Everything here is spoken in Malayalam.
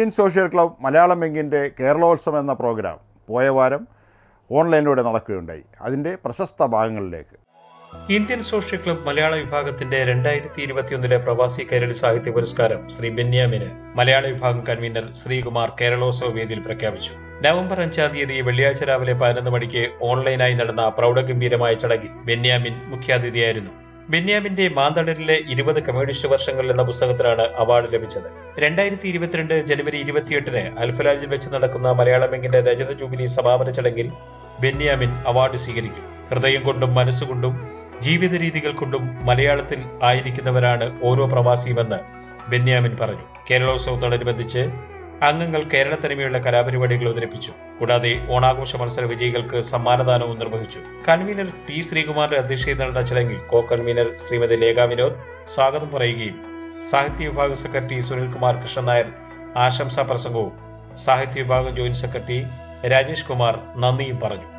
ഇന്ത്യൻ സോഷ്യൽ ക്ലബ് മലയാളം ബാങ്കിൻ്റെ കേരളോത്സവം എന്ന പ്രോഗ്രാം പോയ വാരം ഓൺലൈനിലൂടെ നടക്കുകയുണ്ടായി അതിൻ്റെ പ്രശസ്ത ഭാഗങ്ങളിലേക്ക് ഇന്ത്യൻ സോഷ്യൽ ക്ലബ് മലയാള വിഭാഗത്തിന്റെ രണ്ടായിരത്തി ഇരുപത്തിയൊന്നിലെ പ്രവാസി കേരളി സാഹിത്യ പുരസ്കാരം ശ്രീ ബെന്യാമിന് മലയാള വിഭാഗം കൺവീനർ ശ്രീകുമാർ കേരളോത്സവ വേദിയിൽ പ്രഖ്യാപിച്ചു നവംബർ അഞ്ചാം തീയതി വെള്ളിയാഴ്ച രാവിലെ പതിനൊന്ന് മണിക്ക് ഓൺലൈനായി നടന്ന പ്രൗഢഗംഭീരമായ ചടങ്ങിൽ ബെന്യാമിൻ മുഖ്യാതിഥിയായിരുന്നു ബെന്യാമിന്റെ മാന്തടലിലെ ഇരുപത് കമ്മ്യൂണിസ്റ്റ് വർഷങ്ങൾ എന്ന പുസ്തകത്തിനാണ് അവാർഡ് ലഭിച്ചത് രണ്ടായിരത്തി ഇരുപത്തിരണ്ട് ജനുവരി ഇരുപത്തിയെട്ടിന് അൽഫലാജിൽ വെച്ച് നടക്കുന്ന മലയാള ബാങ്കിന്റെ രജത ജൂബിലി സമാപന ചടങ്ങിൽ ബെന്യാമിൻ അവാർഡ് സ്വീകരിക്കും ഹൃദയം കൊണ്ടും മനസ്സുകൊണ്ടും ജീവിത രീതികൾ കൊണ്ടും മലയാളത്തിൽ ആയിരിക്കുന്നവരാണ് ഓരോ പ്രവാസിയുമെന്ന് ബെന്യാമിൻ പറഞ്ഞു കേരളോത്സവത്തോടനുബന്ധിച്ച് അംഗങ്ങൾ കേരള തനിമയുള്ള കലാപരിപാടികൾ അവതരിപ്പിച്ചു കൂടാതെ ഓണാഘോഷ മത്സര വിജയികൾക്ക് സമ്മാനദാനവും നിർവഹിച്ചു കൺവീനർ പി ശ്രീകുമാറിന്റെ അധ്യക്ഷതയിൽ നടന്ന ചടങ്ങിൽ കോ കൺവീനർ ശ്രീമതി ലേഖ വിനോദ് സ്വാഗതം പറയുകയും സാഹിത്യ വിഭാഗം സെക്രട്ടറി സുനിൽകുമാർ കൃഷ്ണൻ നായർ ആശംസാ പ്രസംഗവും സാഹിത്യ വിഭാഗം ജോയിന്റ് സെക്രട്ടറി രാജേഷ് കുമാർ നന്ദിയും പറഞ്ഞു